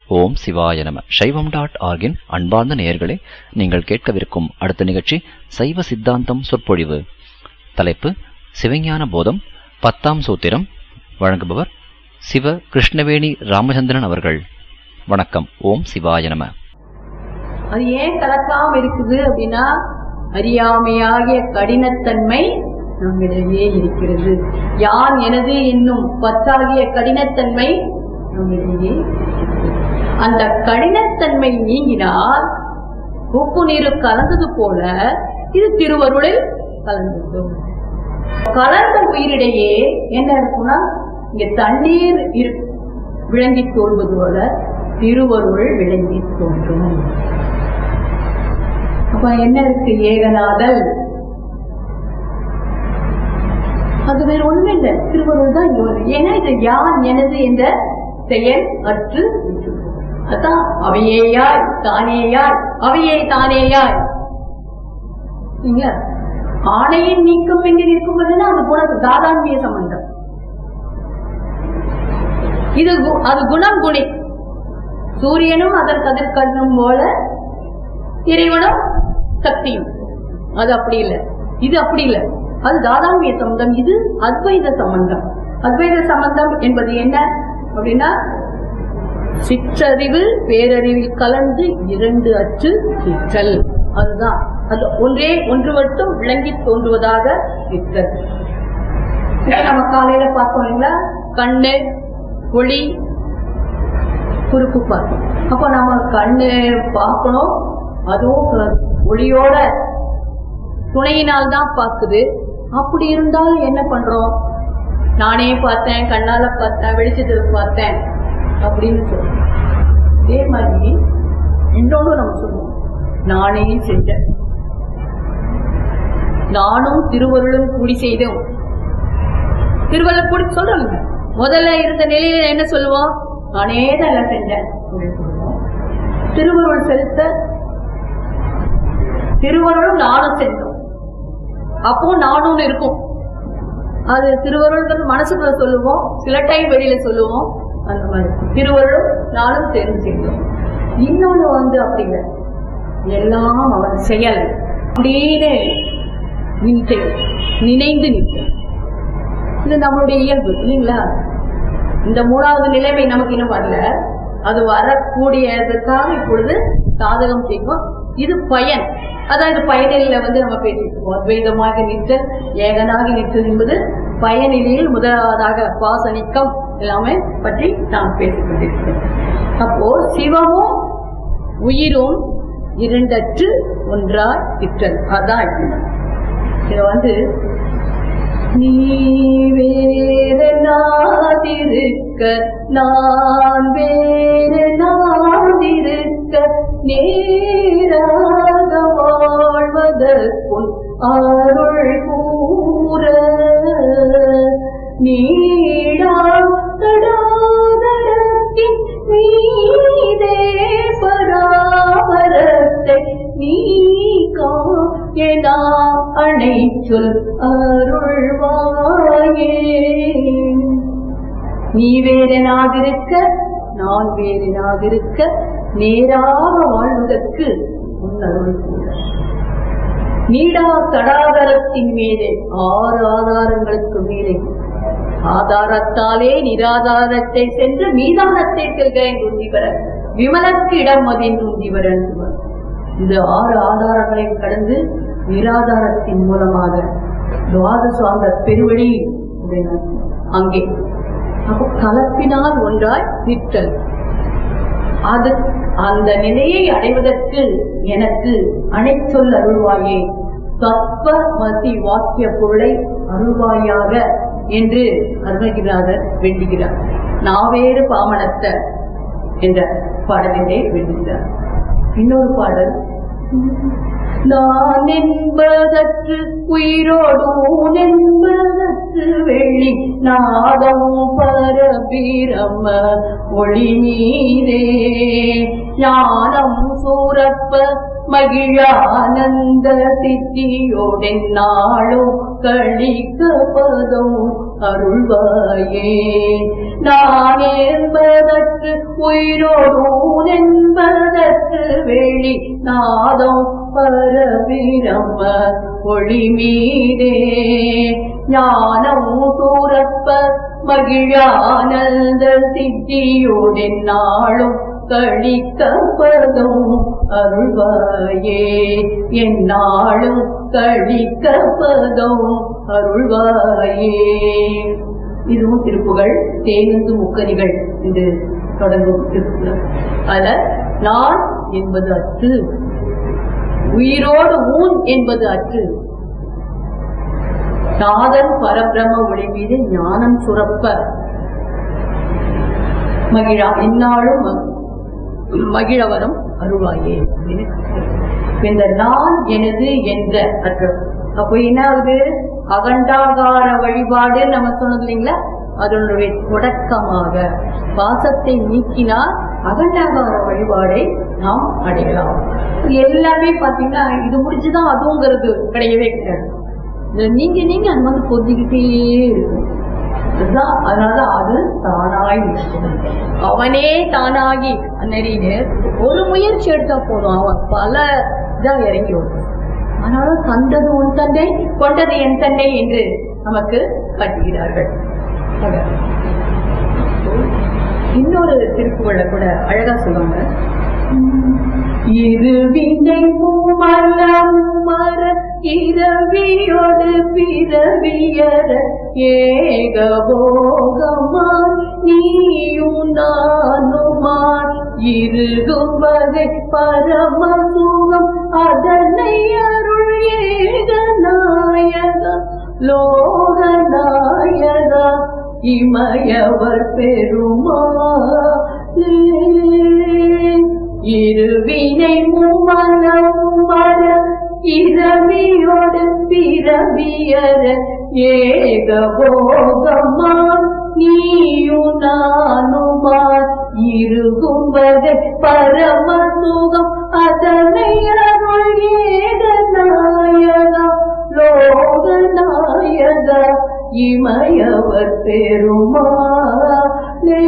ஓம் சிவாய நம சைவம் டாட் ஆர்கின் அன்பார்ந்த நேயர்களே நீங்கள் கேட்கவிருக்கும் அடுத்த நிகழ்ச்சி சைவ சித்தாந்தம் சொற்பொழிவு தலைப்பு சிவஞான போதம் பத்தாம் சூத்திரம் வழங்குபவர் சிவ கிருஷ்ணவேணி ராமச்சந்திரன் அவர்கள் வணக்கம் ஓம் சிவாய நம அது ஏன் கலக்காம இருக்குது அப்படின்னா அறியாமையாகிய கடினத்தன்மை நம்மிடையே இருக்கிறது யான் எனது என்னும் பத்தாகிய கடினத்தன்மை நம்மிடையே இருக்கிறது. அந்த கடினத்தன்மை நீங்கினால் உப்பு நீர் கலந்தது போல இது திருவருளில் கலந்தது கலந்த உயிரிடையே என்ன இருக்கும்னா இங்க தண்ணீர் இரு விளங்கி தோல்வது போல திருவருள் விளங்கி தோன்றும் அப்ப என்ன இருக்கு ஏகநாதல் அது வேற ஒண்ணும் இல்லை திருவருள் தான் இங்க வருது ஏன்னா இது யான் எனது என்ற செயல் அற்று விட்டுவிடும். அதான் அவையேயாய் தானேயாய் அவையே தானேயாய் சரிங்களா? ஆணையின் நீக்கம் என்று நிற்கும்போதுன்னா அது குண தாதான்மிய சம்பந்தம் இது கு- அது குணம் குணி சூரியனும் அதன் கதிர்கண்ணும் போல இறைவனும் சக்தியும் அது அப்படி இல்லை இது அப்படி இல்லை அது தாதான்மிய சம்பந்தம் இது அத்வைத சம்பந்தம் அத்வைத சம்பந்தம் என்பது என்ன அப்படின்னா சிற்றறிவு பேரறிவில் கலந்து இரண்டு அச்சு சிற்றல் அதுதான் அது ஒன்றே ஒன்று மட்டும் விளங்கி தோன்றுவதாக இருக்கிறது இப்ப நம்ம காலையில பார்த்தோம் இல்லைங்களா கண்ணு ஒளி குறுக்கு பார்க்கும் அப்ப நம்ம கண்ணு பார்க்கணும் அதுவும் க- ஒளியோட துணையினால் தான் பார்க்குது அப்படி இருந்தாலும் என்ன பண்றோம் நானே பார்த்தேன் கண்ணால பார்த்தேன் வெளிச்சத்துல பார்த்தேன் அப்படின்னு சொல்றோம் இதே மாதிரி இன்னொன்னு நம்ம சொல்லுவோம் நானே செஞ்சேன் நானும் திருவருளும் கூடி செய்தோம் திருவள்ளுவர் கூடி சொல்றாங்க முதல்ல இருந்த நிலையில என்ன சொல்லுவோம் நானே தான் எல்லாம் செஞ்சேன் அப்படின்னு சொல்லுவோம் திருவருள் செலுத்த திருவருளும் நானும் செஞ்சோம் அப்போ நானும் இருக்கும் அது திருவருள்ங்கிறது மனசுக்குள்ள சொல்லுவோம் சில டைம் வெளியில சொல்லுவோம் அந்த மாதிரி திருவருளும் நானும் தேர்ந்து செய்தோம் இன்னொன்னு வந்து அப்படி இல்லை எல்லாம் அவன் செயல் அப்படின்னு நின்று நினைந்து நிற்கும் இது நம்மளுடைய இயல்பு இல்லைங்களா இந்த மூணாவது நிலைமை நமக்கு இன்னும் வரல அது வரக்கூடியதற்காக இப்பொழுது சாதகம் செய்வோம் இது பயன் அதாவது பயனில வந்து நம்ம பேசிட்டு இருக்கோம் அத்வைதமாக நிற்றல் ஏகனாக நிற்றல் என்பது பயனிலையில் முதலாவதாக பாசனிக்கம் எல்லாமே பற்றி நாம் பேசிக் கொண்டிருக்கிறோம் அப்போ சிவமும் உயிரும் இரண்டற்று ஒன்றாய் நிற்றல் அதான் இப்படி. இத வந்து நீ வேறு நாதிருக்க நான் வேறு நாதிருக்க நேராக வாழ்வதற்குள் அருள் கூற நீடா தடாதரத்தின் மீதே பராபரத்தை நீ காயனா அணை சொல் அருள்வாயே நீ வேறனாதிருக்க நான் வேறனாதிருக்க நேராக வாழ்வதற்கு உன் அருள் கூட நீடா தடாகரத்தின் மீதே ஆறு ஆதாரங்களுக்கு மேலே ஆதாரத்தாலே நிராதாரத்தை சென்று மீதானத்தை செல்கிறேன் உந்திவர விமலக்கு இடம் மதின் உந்திவர இந்த ஆறு ஆதாரங்களையும் கடந்து நிராதாரத்தின் மூலமாக துவாதச அந்த பெருவழி அப்படின்னு அங்கே அப்போ கலப்பினால் ஒன்றாய் நிற்றல் அது அந்த நிலையை அடைவதற்கு எனக்கு அனைச்சொல் அருள்வாயே தத்வ மதி வாக்கிய பொருளை அருள்வாயாக என்று அருணகிரிநாதர் வேண்டுகிறார் நாவேறு பாமணத்த என்ற பாடலிலே வேண்டுகிறார் இன்னொரு பாடல் நான் என்பதற்கு உயிரோடும் என்பதற்கு வெள்ளி நாதம் பரபிரம ஒளி நீரே ஞானம் சூரப்ப மகிழானந்த சித்தியோடென் நாளும் கழிக்க பதம் அருள்வாயே நான் என்பதற்கு உயிரோடு என்பதற்கு வெளி நாதம் பரபிரம ஒளி மீதே ஞானம் சூரப்ப மகிழானந்த சித்தியோடன் நாளும் கழிக்கப்பதும் அருள்வாயே என்னாலும் கழிக்கப்பதும் அருள்வாயே இதுவும் திருப்புகள் தேனந்து முக்கரிகள் என்று தொடங்கும் திருப்புகள் அதுல நான் என்பது அற்று உயிரோடு ஊன் என்பது அற்று நாதன் பரபிரம ஒளி மீது ஞானம் சுரப்ப மகிழா இந்நாளும் மகிழவரம் அருள்வாயே அப்படின்னு இந்த நான் எனது என்ற அற்றம் அப்போ என்ன ஆகுது அகண்டாகார வழிபாடு நம்ம சொன்னது இல்லைங்களா அதனுடைய தொடக்கமாக பாசத்தை நீக்கினால் அகண்டாகார வழிபாடை நாம் அடையலாம் எல்லாமே பாத்தீங்கன்னா இது முடிச்சுதான் அதுங்கிறது கிடையவே கிடையாது இதுல நீங்க நீங்க அந்த மாதிரி பொருந்திக்கிட்டே இருக்கும் அதுதான் அதனால அது தானாய் நிற்கும். அவனே தானாகி நெறின்னு ஒரு முயற்சி எடுத்தா போதும் அவன் பல இதா இறங்கி வரும் அதனால தந்தது உன் தந்தை கொண்டது என் தந்தை என்று நமக்கு காட்டுகிறார்கள் ஆக, இன்னொரு திருப்புகழ கூட அழகா சொல்லுவாங்க இருவினை மூமலம் மர இரவியோடு பிறவியற ஏகபோகமாய் நீயும் நானுமாய் இருகும் வகை பரமசுகம் அதனை அருள் ஏக நாயகா லோக நாயகா இமயவர் பெருமாளே இருவினை மூமலம் மர இரவியோடு பிறவியற ஏகபோகமா நீயும் நானுமா இருக்கும் வகை பரம சுகம் அதனை அருள் ஏக நாயகா லோக நாயகா இமயவர் பெருமாளே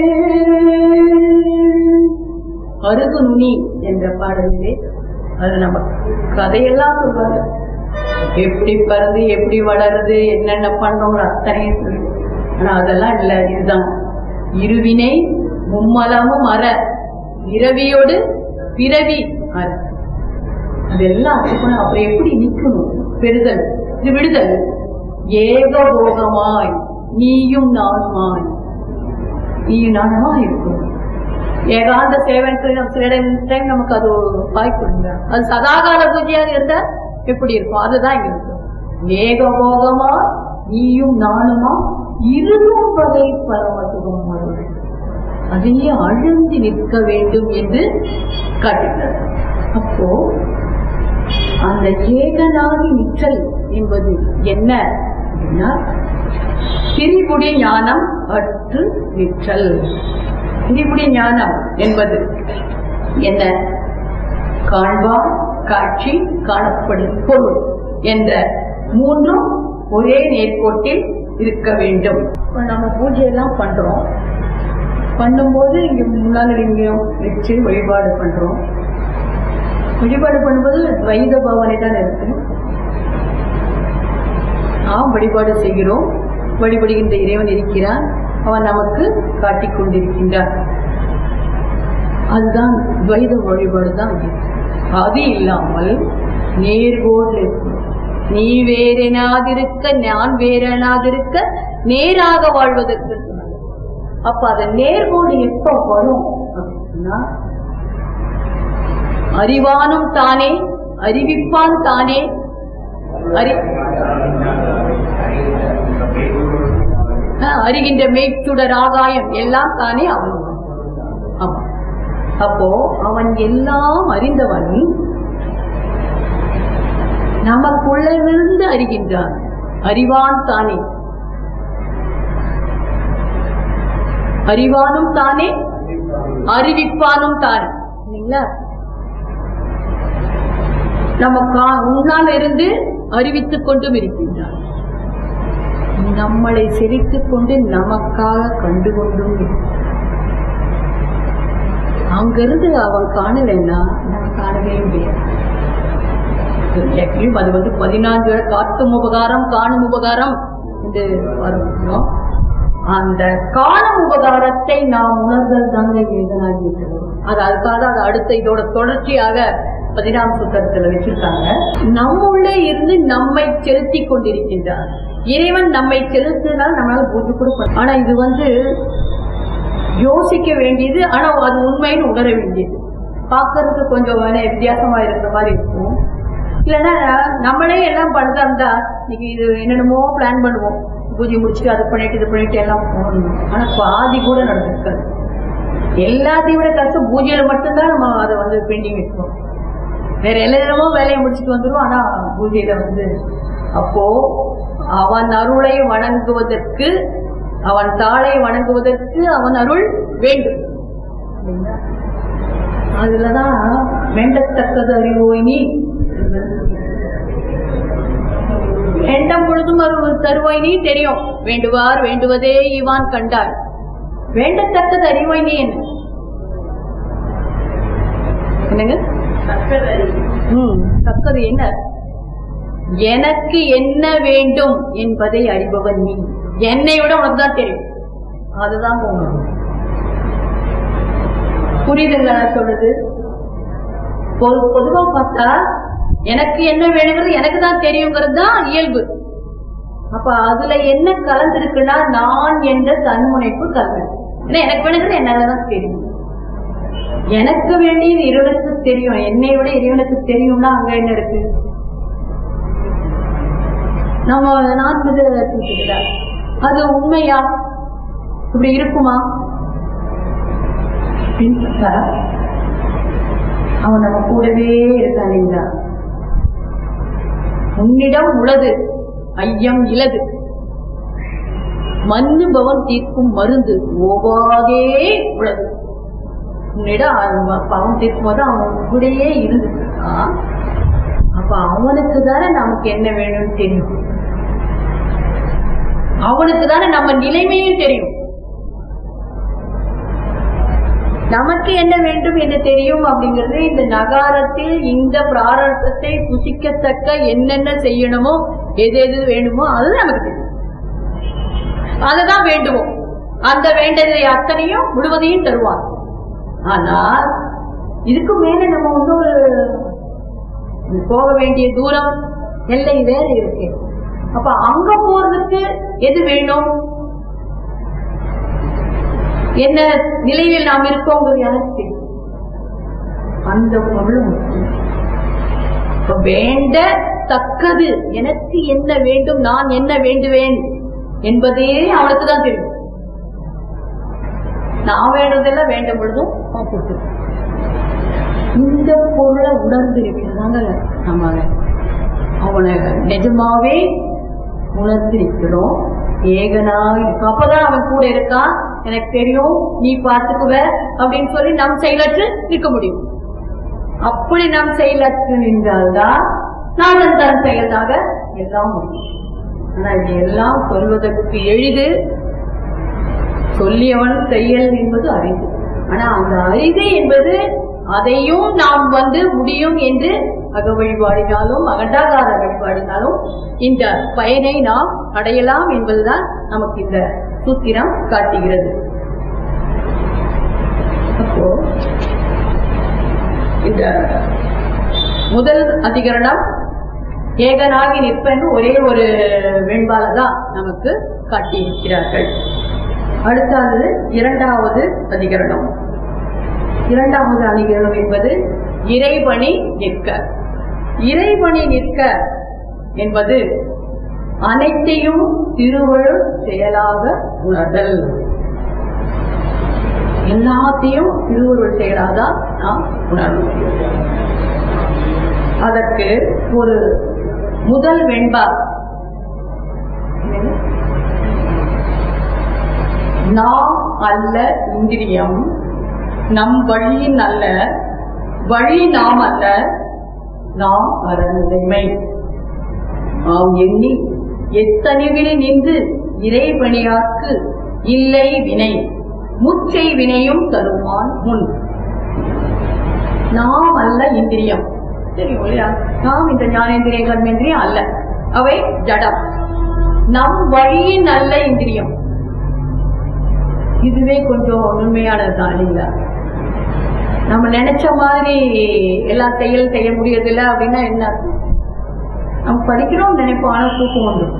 அருகு நுனி என்ற பாடலிலே அது நம்ம கதையெல்லாம் சொல்வாங்க எப்படி பறந்து எப்படி வளருது என்னென்ன பண்றோம் அத்தனையும் சொல்லி ஆனா அதெல்லாம் இல்ல இதுதான் இருவினை மும்மலமும் அற இரவியோடு பிறவி அற அதெல்லாம் இருக்கணும் அப்புறம் எப்படி நிக்கணும் பெறுதல் இது விடுதல் ஏகபோகமாய் நீயும் நானுமாய் நீயும் நானுமா இருக்கணும் ஏகாந்த சேவன் சில டைம் நமக்கு அது ஒரு வாய்ப்பு இல்ல. அது சதாகால பூஜையாக இருந்தா எப்படி இருக்கும் அதுதான் இங்க இருக்கு ஏகபோகமா நீயும் நானுமா இருளும் வகை பரமசுகம் அருள் அதையே அழுந்தி நிற்க வேண்டும் என்று காட்டுகிறார் அப்போ அந்த ஏகனாகி நிற்றல் என்பது என்ன அப்படின்னா திரிபுடி ஞானம் அற்று நிற்றல் திரிபுடி ஞானம் என்பது என்ன காண்பார் காட்சி காணப்படும் பொருள் என்ற மூன்றும் ஒரே நேர்கோட்டில் இருக்க வேண்டும் இப்ப நம்ம பூஜையெல்லாம் பண்றோம் பண்ணும்போது இங்க முன்னாள் லிங்கம் வச்சு வழிபாடு பண்றோம் வழிபாடு பண்ணும்போது வைத பாவனை தான் இருக்கு நாம் வழிபாடு செய்கிறோம் வழிபடுகின்ற இறைவன் இருக்கிறான் அவன் நமக்கு காட்டிக் கொண்டிருக்கின்றான் அதுதான் துவைத வழிபாடு தான் இது. அது இல்லாமல் நேர்கோடு இருக்கும் நீ வேறெனாதிருக்க நான் வேறெனாதிருக்க நேராக வாழ்வதற்கு சொன்னாங்க. அப்ப அந்த நேர்கோடு எப்ப வரும் அப்படின்னா அறிவானும் தானே அறிவிப்பான் தானே அறி ஆஹ், அறிகின்ற மெய்ச்சுடர் ஆகாயம் எல்லாம் தானே அவன் ஆமா அப்போ அவன் எல்லாம் அறிந்தவன் நமக்குள்ளிருந்து அறிகின்றான் அறிவான் தானே அறிவானும் தானே அறிவிப்பானும் தானே இல்லைங்களா நம்ம கா- முன்னால் இருந்து அறிவித்துக் கொண்டும் இருக்கின்றான் நம்மளை செழித்துக் கொண்டு நமக்காக கண்டு கொண்டும் அங்கிருந்து அவன் காணலைன்னா நான் காணவே முடியாது எப்பயும் அது வந்து பதினான்கு காட்டும் உபகாரம் காணும் உபகாரம் என்று வரும் அந்த காணும் உபகாரத்தை நாம் உணர்தல் தாங்க வேதனாகிவிட்டது அது அதுக்காக அது அடுத்த இதோட தொடர்ச்சியாக பதினாம் சூத்திரத்துல வச்சிருக்காங்க நம்முள்ளே இருந்து நம்மை செலுத்தி கொண்டிருக்கின்றார் இறைவன் நம்மை செலுத்தினால் நம்மளால பூஜை கூட பண்ண ஆனா இது வந்து யோசிக்க வேண்டியது ஆனா அது உண்மைன்னு உணர வேண்டியது பார்க்கறதுக்கு கொஞ்சம் வேணா வித்தியாசமா இருக்கிற மாதிரி இருக்கும் இல்லைன்னா நம்மளே எல்லாம் பண்றதா இருந்தா இன்னைக்கு இது என்னென்னமோ பிளான் பண்ணுவோம் பூஜை முடிச்சுட்டு அதை பண்ணிட்டு இது பண்ணிட்டு எல்லாம் போகணும் ஆனா பாதி கூட நடந்திருக்காது எல்லாத்தையும் விட கஷ்டம் பூஜையில மட்டும்தான் நம்ம அதை வந்து பெண்டிங் வைப்போம் வேற எல்லா நேரமும் வேலையை முடிச்சுட்டு வந்துடும் ஆனா பூஜையில வந்து அப்போ அவன் அருளை வணங்குவதற்கு அவன் தாளை வணங்குவதற்கு அவன் அருள் வேண்டும் இல்லைங்களா? அதுலதான் வேண்டத்தக்கது அறிவோய் நீ வேண்டம் பொழுதும் அருள் தருவாய் நீ தெரியும் வேண்டுவார் வேண்டுவதே இவான் கண்டாள் வேண்டத்தக்கது அறிவாய் நீ என்ன என்னங்க ம், தக்கது என்ன எனக்கு என்ன வேண்டும் என்பதை அறிபவன் நீ என்னை விட உனக்கு தான் தெரியும் அதுதான் போகணும் புரியுதுங்களா நான் சொல்றது பொது- பொதுவா பார்த்தா எனக்கு என்ன வேணுங்கிறது எனக்கு தான் தெரியுங்கிறது தான் இயல்பு அப்ப அதுல என்ன கலந்திருக்குன்னா நான் என்ற தன்முனைப்பு கலந்து ஏன்னா எனக்கு வேணுங்கிறது என்னாலதான் தெரியும் எனக்கு வேண்டியது இறைவனுக்கு தெரியும் என்னை விட இறைவனுக்கு தெரியும்னா அங்க என்ன இருக்கு நம்ம நான் இது அது உண்மையா இப்படி இருக்குமா அப்படின்னு பார்த்தா, அவன் நம்ம கூடவே இருக்கான் இல்லைங்களா உன்னிடம் உளது ஐயம் இலது மண்ணு பவன் தீர்க்கும் மருந்து ஓவாதே உளது உன்னிடம் அவன் பவன் தீர்க்கும் போது அவன் கூடயே இருந்துட்டான் அப்ப அவனுக்கு தானே நமக்கு என்ன வேணும்னு தெரியும் அவனுக்கு தானே நம்ம நிலைமையும் தெரியும் நமக்கு என்ன வேண்டும் என்று தெரியும் அப்படிங்கிறது இந்த நகாரத்தில் இந்த பிராரத்தத்தை புசிக்கத்தக்க என்னென்ன செய்யணுமோ எது எது வேணுமோ அது நமக்கு தெரியும் அதுதான் வேண்டுவோம் அந்த வேண்டதை அத்தனையும் முழுவதையும் தருவான் ஆனால் இதுக்கு மேல நம்ம இன்னொரு போக வேண்டிய தூரம் எல்லை வேற இருக்கு அப்ப அங்க போறதுக்கு எது வேணும் என்ன நிலையில் நாம் இருக்கோங்கிறது எனக்கு தெரியும் அந்த பொருள் முக்கியம். இப்ப வேண்ட தக்கது எனக்கு என்ன வேண்டும் நான் என்ன வேண்டுவேன் என்பதே அவனுக்கு தான் தெரியும் நான் வேண்டதெல்லாம் வேண்டும் பொழுதும் அவன் கொடுத்துருக்கான். இந்த பொருளை உணர்ந்து இருக்கிறதாங்க நம்ம அவனை நிஜமாவே உணர்ந்து இருக்கிறோம் ஏகனா இருக்கும் அப்பதான் அவன் கூட இருக்கான் எனக்கு தெரியும் நீ பார்த்துக்குவ அப்படின்னு சொல்லி நம் செயலற்று இருக்க முடியும் அப்படி நம் செயலற்று நின்றால்தான் நாதன் தன் செயலாக எல்லாம் முடியும் ஆனா இது எல்லாம் சொல்வதற்கு எளிது சொல்லியவன் செயல் என்பது அரிது ஆனா அந்த அரிது என்பது அதையும் நாம் வந்து முடியும் என்று அக வழிபாடினாலும் அகண்டாகார வழிபாடினாலும் இந்த பயனை நாம் அடையலாம் என்பதுதான் நமக்கு இந்த சூத்திரம் காட்டுகிறது அப்போ இந்த முதல் அதிகரணம் ஏகனாகி நிற்பன் ஒரே ஒரு வெண்பால தான் நமக்கு காட்டியிருக்கிறார்கள் அடுத்தது இரண்டாவது அதிகரணம் இரண்டாவது அதிகரணம் என்பது இறைபணி நிற்க இறைபணி நிற்க என்பது அனைத்தையும் திருவள்ளுவர் செயலாக உணர்தல் எல்லாத்தையும் திருவள்ளுவர் செயலாக தான் நாம் உணர முடியும் அதற்கு ஒரு முதல் வெண்பா நாம் அல்ல இந்திரியம் நம் வழியின் அல்ல வழி நாம் அல்ல நாம் அறநிலைமை நாம் எண்ணி எத்தனிவில் நின்று இறைபணியாக்கு இல்லை வினை முச்சை வினையும் தருவான் முன் நாம் அல்ல இந்திரியம் தெரியும் இல்லையா நாம் இந்த ஞானேந்திரியம் கர்மேந்திரியம் அல்ல அவை ஜடம் நம் வழியின் நல்ல இந்திரியம் இதுவே கொஞ்சம் உண்மையானது தான் இல்லைங்களா நம்ம நினைச்ச மாதிரி எல்லா செயல் செய்ய முடியறதில்ல அப்படின்னா என்ன அர்த்தம்? நம்ம படிக்கிறோம் நினைப்போம் ஆனா தூக்கம் வந்துடும்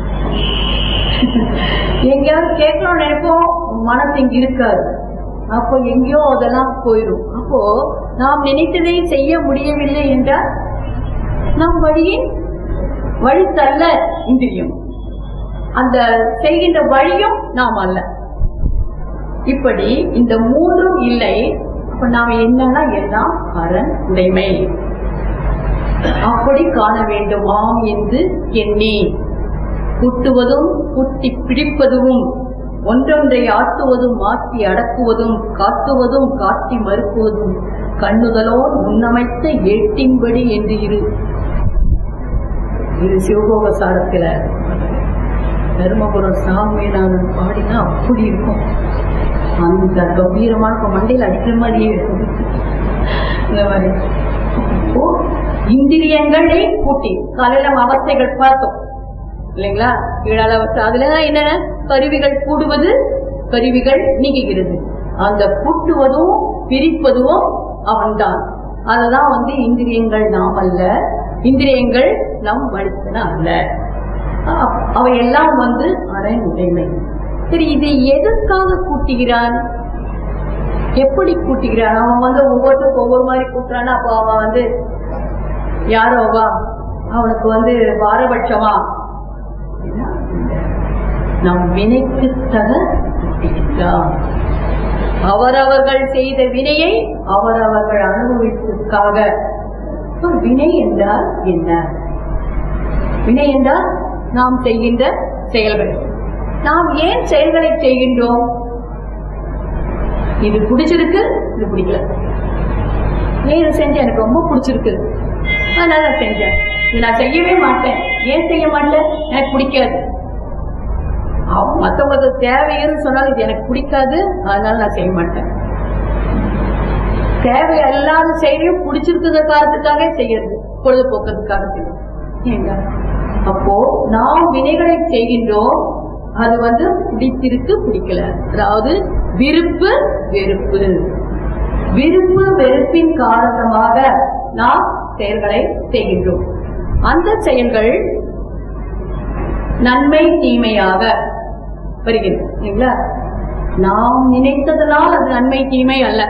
எங்கேயாவது கேட்கணும் நினைப்போம் மனசு இங்க இருக்காது அப்போ எங்கேயோ அதெல்லாம் போயிடும் அப்போ நாம் நினைத்ததை செய்ய முடியவில்லை என்றால் நம் வழியின் வழி தள்ள இந்திரியம் அந்த செய்கின்ற வழியும் நாம் அல்ல இப்படி இந்த மூன்றும் இல்லை அப்ப நாம என்னன்னா எல்லாம் அரண் உடைமை அப்படி காண வேண்டும் ஆம் என்று எண்ணி குட்டுவதும் குட்டி பிடிப்பதும் ஒன்றொன்றை ஆட்டுவதும் மாற்றி அடக்குவதும் காட்டுவதும் காட்டி மறுக்குவதும் கண்ணுதலோடு முன்னமைத்த ஏட்டின்படி என்று இரு இது சிவபோக சாரத்துல தருமபுரம் சாமிநாதன் பாடினா அப்படி இருக்கும் அந்த கம்பீரமா இருக்கும் மண்டையில் அடிக்கிற மாதிரியே இருக்கும் இந்த மாதிரி அப்போ இந்திரியங்களை கூட்டி காலையில நம்ம அவஸ்தைகள் பார்த்தோம் இல்லைங்களா கீழால அவஸ்தை அதுலதான் என்னென்ன கருவிகள் கூடுவது கருவிகள் நீங்குகிறது அந்த கூட்டுவதும் பிரிப்பதும் அவன்தான் அததான் வந்து இந்திரியங்கள் நாம் அல்ல இந்திரியங்கள் நம் வழித்தன அல்ல அ- அவையெல்லாம் வந்து அரண் உடைமை சரி இதை எதற்காக கூட்டுகிறான் எப்படி கூட்டுகிறான் அவன் வந்து ஒவ்வொருத்தருக்கும் ஒவ்வொரு மாதிரி கூட்டுறான்னா அப்போ அவன் வந்து யாரோவா அவனுக்கு வந்து பாரபட்சமா அப்படின்னா, நம் வினைக்கு தக கூட்டுகிறான் அவரவர்கள் செய்த வினையை அவரவர்கள் அனுபவித்ததுக்காக அப்ப வினை என்றால் என்ன வினை என்றால் நாம் செய்கின்ற செயல்கள் நாம் ஏன் செயல்களை செய்கின்றோம் இது பிடிச்சிருக்கு இது பிடிக்கல ஏன் இது செஞ்சேன் எனக்கு ரொம்ப பிடிச்சிருக்கு அதனால நான் செஞ்சேன் இது நான் செய்யவே மாட்டேன் ஏன் செய்ய மாட்டேன் எனக்கு பிடிக்காது அவ- மத்தவங்களுக்கு தேவைன்னு சொன்னாலும் இது எனக்கு பிடிக்காது அதனால நான் செய்ய மாட்டேன் தேவை அல்லாத செயலையும் பிடிச்சிருக்கிற காரணத்துக்காக செய்யறது பொழுதுபோக்குறதுக்காக செய்யறது ஏங்க அப்போ நாம் வினைகளை செய்கின்றோம் அது வந்து பிடித்திருக்கு பிடிக்கல அதாவது விருப்பு வெறுப்பு விருப்பு வெறுப்பின் காரணமாக நாம் செயல்களை செய்கின்றோம் அந்த செயல்கள் நன்மை தீமையாக வருகிறது இல்லைங்களா நாம் நினைத்ததனால் அது நன்மை தீமை அல்ல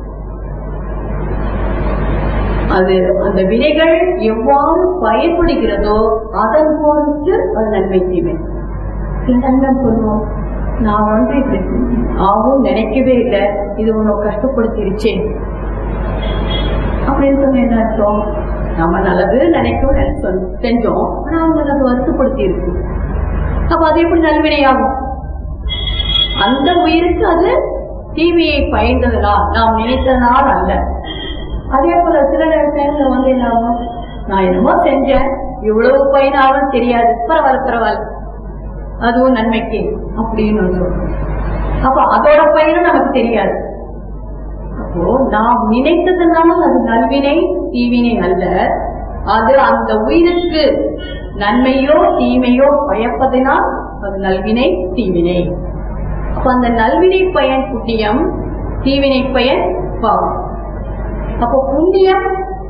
அது அந்த வினைகள் எவ்வாறு பயன்படுகிறதோ அதன் பொறுத்து அது நன்மை தீமை என்ன சொல்லுவோம் நான் வந்து இப்படி ஆகும் நினைக்கவே இல்லை இது உன்னை கஷ்டப்படுத்திருச்சே அப்படின்னு சொன்ன என்ன அர்த்தம் நம்ம நல்லது நினைக்கும் நினைச்சோம் செஞ்சோம் ஆனா அவங்க அது வருத்தப்படுத்தி இருக்கு அப்ப அது எப்படி நல்வினையாகும் அந்த உயிருக்கு அது தீமையை பயந்ததனால் நாம் நினைத்ததனால் அல்ல அதே போல சில நேரத்துல வந்து என்ன ஆகும் நான் என்னமோ செஞ்சேன் இவ்வளவு பயனாகும் தெரியாது பரவாயில்ல பரவாயில்ல அதுவும் நன்மைக்கு அப்படின்னு ஒண்ணு சொல்றோம் அப்ப அதோட பயனும் நமக்கு தெரியாது அப்போ நாம் நினைத்ததுனால அது நல்வினை தீவினை அல்ல அது அந்த உயிருக்கு நன்மையோ தீமையோ பயப்பதினால் அது நல்வினை தீவினை அப்ப அந்த நல்வினை பயன் புண்ணியம் தீவினை பயன் பாவம் அப்போ புண்ணியம்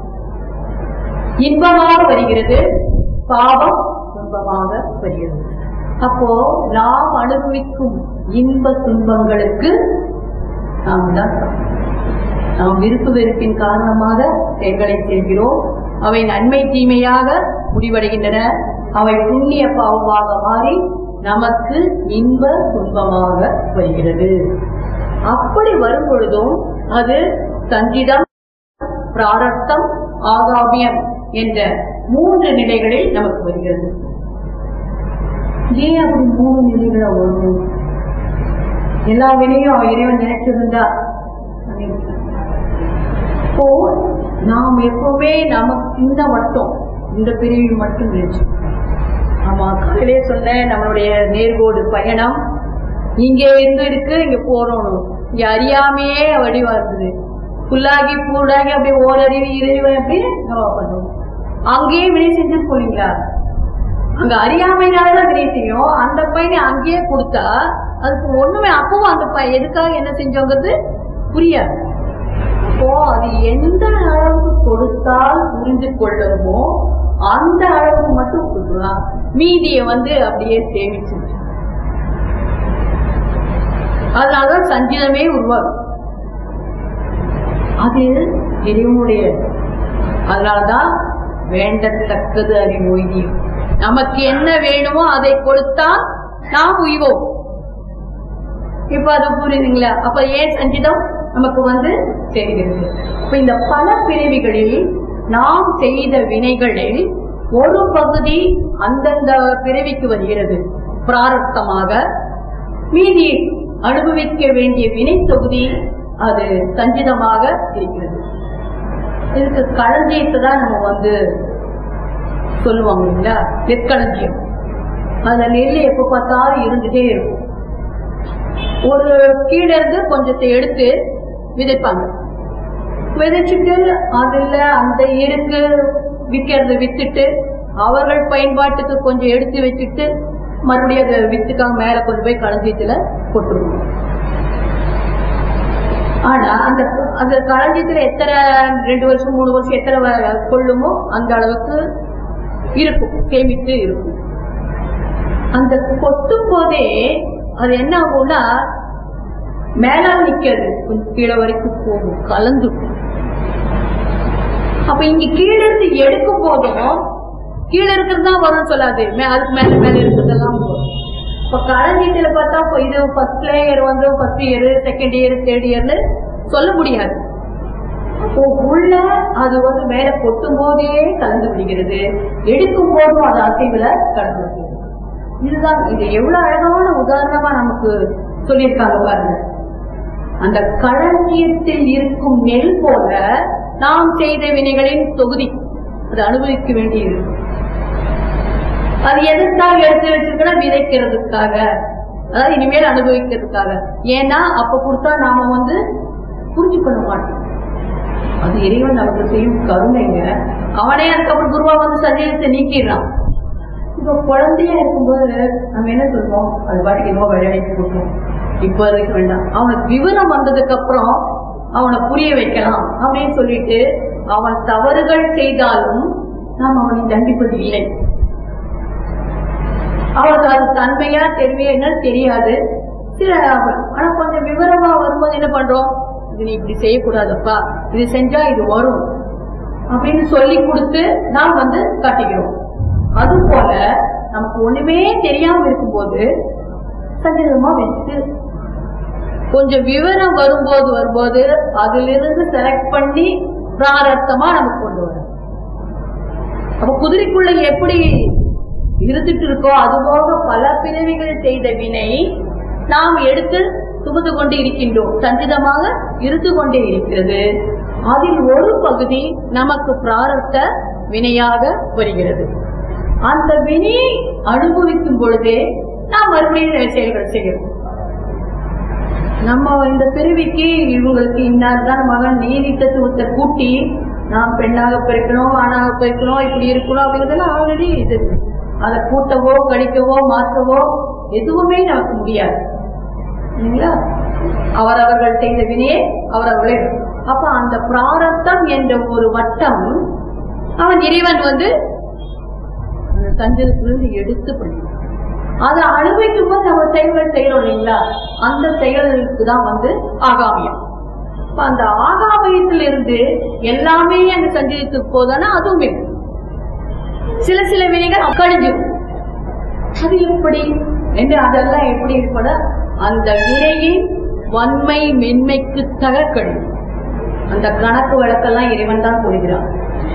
இன்பமாக வருகிறது பாவம் துன்பமாக வருகிறது அப்போ நாம் அனுபவிக்கும் இன்ப துன்பங்களுக்கு நாம் தான் காரணம். நாம் விருப்பு வெறுப்பின் காரணமாக செயல்களை செய்கிறோம் அவை நன்மை தீமையாக முடிவடைகின்றன அவை புண்ணிய பாவமாக மாறி நமக்கு இன்ப துன்பமாக வருகிறது அப்படி வரும் பொழுதும் அது சஞ்சிதம் பிராரத்தம் ஆகாமியம் என்ற மூன்று நிலைகளில் நமக்கு வருகிறது ஏன் அப்படி மூணு நிலைகளை வரும் எல்லா வினையும் இறைவன் நினைச்சிருந்தா இப்போ நாம் எப்பவுமே நமக்கு இந்த மட்டும் இந்த பிரிவு மட்டும் நினைச்சு ஆமா காலையிலே சொன்னேன் நம்மளுடைய நேர்கோடு பயணம் இங்கே இருந்து இருக்கு இங்க போறோம் இங்க அறியாமையே வடிவா இருந்தது புல்லாகி பூடாகி அப்படியே ஓரறிவு இறைவு அப்படின்னு நம்ம பண்ணுவோம் அங்கேயே வினை செஞ்சு போனீங்களா அங்க அறியாமையினாலதான் வினை செய்யும் அந்த பையனை அங்கேயே கொடுத்தா அதுக்கு ஒண்ணுமே அப்பவும் அந்த பையன் எதுக்காக என்ன செஞ்சோங்கிறது புரியாது அப்போ அது எந்த அளவுக்கு கொடுத்தால் புரிந்து கொள்ளணுமோ அந்த அளவுக்கு மட்டும் கொடுக்கலாம் மீதியை வந்து அப்படியே சேமிச்சு அதனாலதான் சஞ்சீதமே உருவாகும் அது இறைவனுடைய அதனாலதான் வேண்டத்தக்கது அறிவோய்தியம் நமக்கு என்ன வேணுமோ அதை கொடுத்தால் நாம் உய்வோம் இப்ப அது புரியுதுங்களா அப்ப ஏன் சஞ்சிதம் நமக்கு வந்து தெரிகிறது இப்ப இந்த பல பிறவிகளில் நாம் செய்த வினைகளில் ஒரு பகுதி அந்தந்த பிறவிக்கு வருகிறது பிராரத்தமாக மீதி அனுபவிக்க வேண்டிய வினை தொகுதி அது சஞ்சிதமாக இருக்கிறது இதுக்கு களஞ்சியத்தை தான் நம்ம வந்து சொல்லுவாங்க இல்லைங்களா நெற்களஞ்சியம் அதுல நெல் எப்ப பார்த்தாலும் இருந்துட்டே இருக்கும் ஒரு கீழே இருந்து கொஞ்சத்தை எடுத்து விதைப்பாங்க விதைச்சிட்டு அதுல அந்த இருக்கு விற்கிறத வித்துட்டு அவர்கள் பயன்பாட்டுக்கு கொஞ்சம் எடுத்து வச்சுட்டு மறுபடியும் அதை வித்துக்காக மேல கொண்டு போய் களஞ்சியத்துல போட்டுருவோம் ஆனா அந்த அந்த களஞ்சியத்துல எத்தனை ரெண்டு வருஷம் மூணு வருஷம் எத்தனை வ- கொள்ளுமோ அந்த அளவுக்கு இருக்கும் சேமித்து இருக்கும் அந்த கொட்டும் போதே அது என்ன ஆகும்னா மேலால் நிக்காது கொஞ்சம் கீழே வரைக்கும் போகும் கலந்து அப்ப இங்க கீழே இருந்து எடுக்கும் போதும் கீழே இருக்கிறது தான் வரும்னு சொல்லாது மே- அதுக்கு மேல மேல இருக்கிறதெல்லாம் வரும் இப்ப களஞ்சியத்துல பார்த்தா இப்ப இது ஃபர்ஸ்ட் இயர் வந்து first year second year third இயர்னு சொல்ல முடியாது அப்போ உள்ள அது வந்து மேல கொட்டும் போதே கலந்து விடுகிறது எடுக்கும் போதும் அது அசைவுல கலந்து விடுகிறது இதுதான் இது எவ்வளவு அழகான உதாரணமா நமக்கு சொல்லியிருக்காங்க பாருங்க அந்த களஞ்சியத்தில் இருக்கும் நெல் போல நாம் செய்த வினைகளின் தொகுதி அது அனுபவிக்க வேண்டியது அது எதுக்காக எடுத்து வச்சிருக்கோம்னா விதைக்கிறதுக்காக அதாவது இனிமேல் அனுபவிக்கிறதுக்காக ஏன்னா அப்ப கொடுத்தா நாம வந்து புரிஞ்சு பண்ண மாட்டோம் அது இறைவன் நமக்கு செய்யும் கருணைங்க அவனே அதுக்கப்புறம் குருவா வந்து சரீரத்தை நீக்கிடுறான் இப்ப குழந்தையா இருக்கும்போது நம்ம என்ன சொல்றோம் அது பாட்டுக்கு என்னவோ விளையாடிட்டு கொடுக்கணும் இப்ப அதுக்கு வேண்டாம் அவனுக்கு விவரம் வந்ததுக்கு அப்புறம் அவனை புரிய வைக்கலாம் அப்படின்னு சொல்லிட்டு அவன் தவறுகள் செய்தாலும் நாம் அவனை தண்டிப்பது இல்லை அவனுக்கு அது தன்மையா தெரியா என்னன்னு தெரியாது சில ஆனா கொஞ்சம் விவரமா வரும்போது என்ன பண்றோம் இது நீ இப்படி செய்யக்கூடாதப்பா இது செஞ்சா இது வரும் அப்படின்னு சொல்லி கொடுத்து நாம் வந்து காட்டிக்கிறோம் அது போல நமக்கு ஒண்ணுமே தெரியாம இருக்கும்போது சஞ்சலமா வச்சுட்டு கொஞ்சம் விவரம் வரும்போது வரும்போது அதிலிருந்து செலக்ட் பண்ணி பிராரத்தமா நமக்கு கொண்டு வரும் அப்ப குதிரைக்குள்ள எப்படி இருந்துட்டு இருக்கோ அதுபோக பல பிறவிகள் செய்த வினை நாம் எடுத்து சுமந்து கொண்டு இருக்கின்றோம் சஞ்சிதமாக இருந்து கொண்டே இருக்கிறது அதில் ஒரு பகுதி நமக்கு பிராரத்த வினையாக வருகிறது அந்த வினையை அனுபவிக்கும் பொழுதே நாம் மறுபடியும் செயல்கள் செய்கிறோம் நம்ம இந்த பிறவிக்கு இவங்களுக்கு இன்னார்தான் மகன் நீதி தத்துவத்தை கூட்டி நாம் பெண்ணாக பிறக்கணும் ஆணாக பிறக்கணும் இப்படி இருக்கணும் அப்படிங்கறதெல்லாம் ஆல்ரெடி இது அதை கூட்டவோ கழிக்கவோ மாற்றவோ எதுவுமே நமக்கு முடியாது இல்லைங்களா அவரவர்கள் செய்த வினையே அவரவர்களே அப்ப அந்த பிராரத்தம் என்ற ஒரு வட்டம் அவன் இறைவன் வந்து அந்த சஞ்சலத்திலிருந்து எடுத்து பண்ணிடுவான் அதை அனுபவிக்கும் போது நம்ம செயல்கள் செய்யறோம் இல்லைங்களா அந்த செயலுக்கு தான் வந்து ஆகாமியம் அப்ப அந்த ஆகாமியத்துல இருந்து எல்லாமே அந்த சஞ்சலத்துக்கு போதானா அதுவுமே சில சில வினைகள் கழிஞ்சிடும் அது எப்படி என்று அதெல்லாம் எப்படி இருப்பட அந்த வினையின் வன்மை மென்மைக்கு தக கழியும் அந்த கணக்கு வழக்கெல்லாம் இறைவன் தான் சொல்கிறான்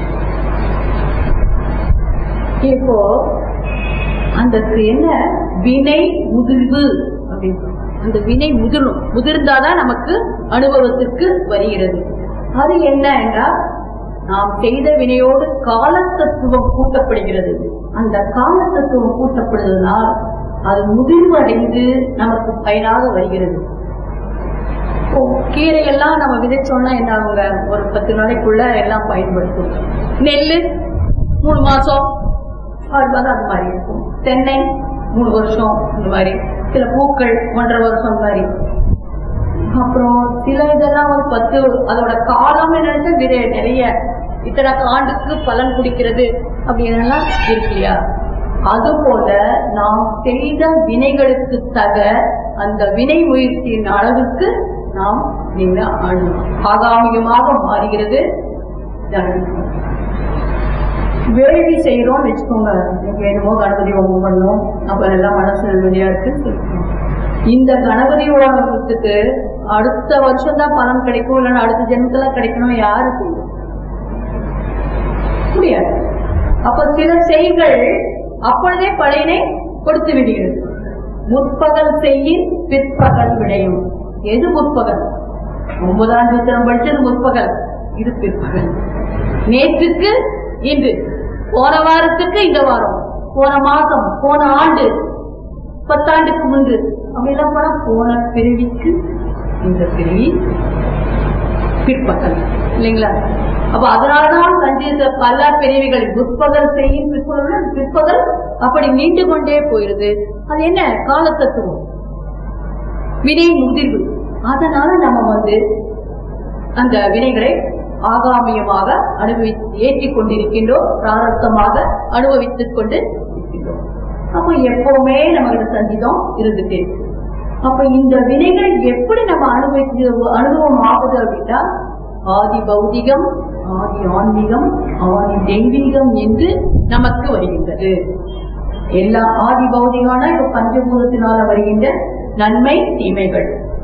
இப்போ அந்த என்ன வினை முதிர்வு அப்படின்னு அந்த வினை முதிரும் முதிர்ந்தாதான் நமக்கு அனுபவத்திற்கு வருகிறது அது என்ன என்றால் நாம் செய்த வினையோடு காலத்தத்துவம் கூட்டப்படுகிறது அந்த காலத்தத்துவம் கூட்டப்படுவதனால் அது முதிர்வு அடைந்து நமக்கு பயனாக வருகிறது இப்போ கீரை எல்லாம் நம்ம விதைச்சோம்னா என்ன ஆகுங்க ஒரு பத்து நாளைக்குள்ள எல்லாம் பயன்படுத்தும் நெல்லு மூணு மாசம் ஆறு மாதம் அது மாதிரி இருக்கும் தென்னை மூணு வருஷம் இந்த மாதிரி சில பூக்கள் ஒன்றரை வருஷம் இந்த மாதிரி அப்புறம் சில இதெல்லாம் வந்து பத்து அதோட காலம் நினைச்சா நிறைய நிறைய இத்தனை ஆண்டுக்கு பலன் குடிக்கிறது அப்படின்னெல்லாம் இருக்கு இல்லையா அதுபோல நாம் செய்த வினைகளுக்கு தக அந்த வினை முயற்சியின் அளவுக்கு நாம் நீங்க ஆளணும். ஆகாமிகமாக மாறுகிறது தண்டனை. வேள்வி செய்யறோம்னு வச்சுக்கோங்க எனக்கு வேணுமோ கணபதி ஹோமம் பண்ணணும் அப்ப எல்லாம் மனசு நிம்மதியா இருக்கு சொல்லிக்கணும். இந்த கணபதி ஹோமத்துக்கு அடுத்த வருஷம் தான் பலன் கிடைக்கும் இல்லைன்னா அடுத்த ஜென்மத்துல கிடைக்கணும் யாருக்கு முடியாது அப்ப சில செய்கள் அப்பொழுதே பழையனை கொடுத்து விடுகிறது முற்பகல் செய்யின் பிற்பகல் விடையும் எது முற்பகல் ஒன்பதாம் சூத்திரம் படிச்சது முற்பகல் இது பிற்பகல் நேற்றுக்கு இன்று போன வாரத்துக்கு இந்த வாரம் போன மாசம் போன ஆண்டு பத்தாண்டுக்கு முன்பு அப்படிலாம் போனா போன பிறவிக்கு இந்த பிறவி பிற்பகல் இல்லைங்களா அப்ப அதனாலதான் சஞ்சீத பல பிறவிகள் முற்பகல் செய்யும் பிற்பகல் பிற்பகல் அப்படி நீண்டு கொண்டே போயிருது அது என்ன காலத்தத்துவம் வினை முதிர்வு அதனால நம்ம வந்து அந்த வினைகளை ஆகாமியமாக அனுபவித்து ஏற்றிக் கொண்டிருக்கின்றோம் பிராரத்தமாக அனுபவித்துக் கொண்டு இருக்கின்றோம் அப்ப எப்பவுமே நமக்கு சஞ்சிதம் இருந்துட்டே இருக்கு அப்ப இந்த வினைகள் எப்படி நம்ம அனுபவிக்க அனுபவம் ஆகுது அப்படின்னா ஆதி பௌதிகம் ஆதி ஆன்மீகம் ஆதி தெய்வீகம் என்று நமக்கு வருகின்றது எல்லா ஆதி பௌதிகம்னா இப்ப பஞ்சபூதத்தினால வருகின்ற நன்மை தீமைகள்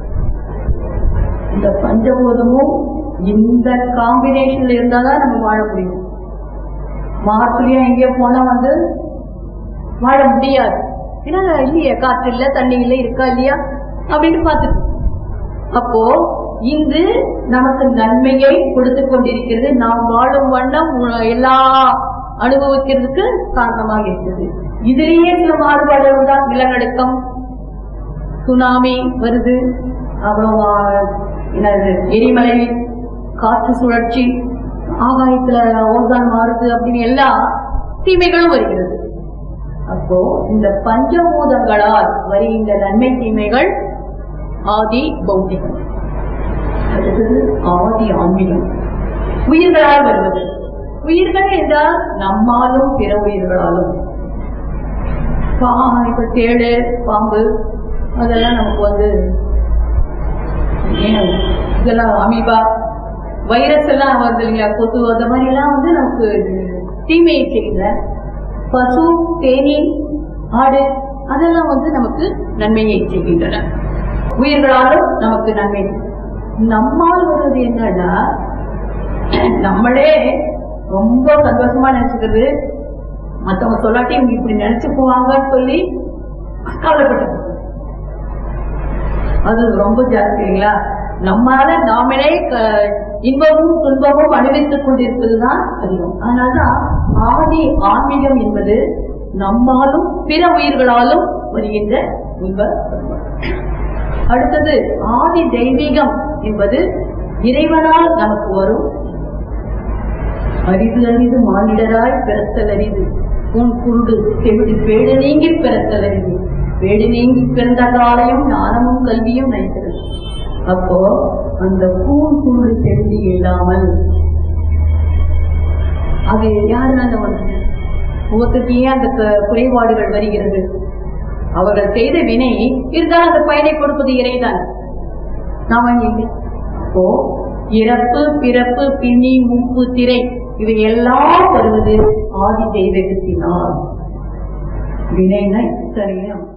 இந்த பஞ்சபூதமும் இந்த காம்பினேஷன்ல இருந்தாதான் நம்ம வாழ முடியும் மார்ச்லயும் எங்கேயோ போனா வந்து வாழ முடியாது ஏன்னா இல்லையே காற்று இல்ல தண்ணி இல்ல இருக்கா இல்லையா அப்படின்னு பார்த்துட்டு அப்போ இன்று நமக்கு நன்மையை கொடுத்து கொண்டிருக்கிறது நாம் வாழும் வண்ணம் உ- எல்லா அனுபவிக்கிறதுக்கு காரணமாக இருக்கிறது இதுலயே சில மாறுபாடுகள் தான் நிலநடுக்கம் சுனாமி வருது அப்புறம் ஆ, என்னது எரிமலை காற்று சுழற்சி ஆகாயத்துல ஓசான் மாறுது அப்படின்னு எல்லா தீமைகளும் வருகிறது அப்போ இந்த பஞ்சபூதங்களால் வருகின்ற நன்மை தீமைகள் ஆதி பௌத்திகம் அடுத்தது ஆதி ஆன்மீகம் உயிர்களால் வருவது உயிர்கள் என்றால் நம்மாலும் பிற உயிர்களாலும் பா- இப்ப தேடு பாம்பு அதெல்லாம் நமக்கு வந்து ஏன் இதெல்லாம் அமீபா வைரஸ் எல்லாம் வருது இல்லையா கொசு அந்த மாதிரி எல்லாம் வந்து நமக்கு தீமையை செய்கிற பசு தேனி ஆடு அதெல்லாம் வந்து நமக்கு நன்மையை செய்கின்றன உயிர்களாலும் நமக்கு நன்மை நம்மால் வருவது என்னன்னா நம்மளே ரொம்ப சந்தோஷமா நினைச்சுக்கிறது மத்தவங்க சொல்லாட்டி இவங்க இப்படி நினைச்சு போவாங்கன்னு சொல்லி கவலைப்பட்டு அது ரொம்ப ஜாஸ்தி இல்லைங்களா நம்மால நாமளே க- இன்பமும் துன்பமும் அனுபவித்துக் கொண்டிருப்பதுதான் அதிகம் அதனால்தான் ஆதி ஆன்மீகம் என்பது நம்மாலும் பிற உயிர்களாலும் வருகின்ற இன்ப துன்பம். அடுத்தது ஆதி தெய்வீகம் என்பது இறைவனால் நமக்கு வரும் அரிது அரிது மானிடராய் பிறத்தல் அரிது உன் குருடு செவிடு பேடு நீங்கி பிறத்தல் அரிது பேடு நீங்கி பிறந்த காலையும் ஞானமும் கல்வியும் நைக்கிறது அப்போ அந்த கூண் குருடு செவிடு இல்லாமல் அது யாருனால வந்து முகத்துக்கு ஏன் அந்த கு- குறைபாடுகள் வருகிறது அவர்கள் செய்த வினை இருந்தால் அந்த பயனை கொடுப்பது இறைதான் நாம எங்க- அப்போ இறப்பு பிறப்பு பிணி முப்பு திரை இவை எல்லாம் வருவது ஆதி தெய்வகத்தினால் வினைனா இத்தனையும்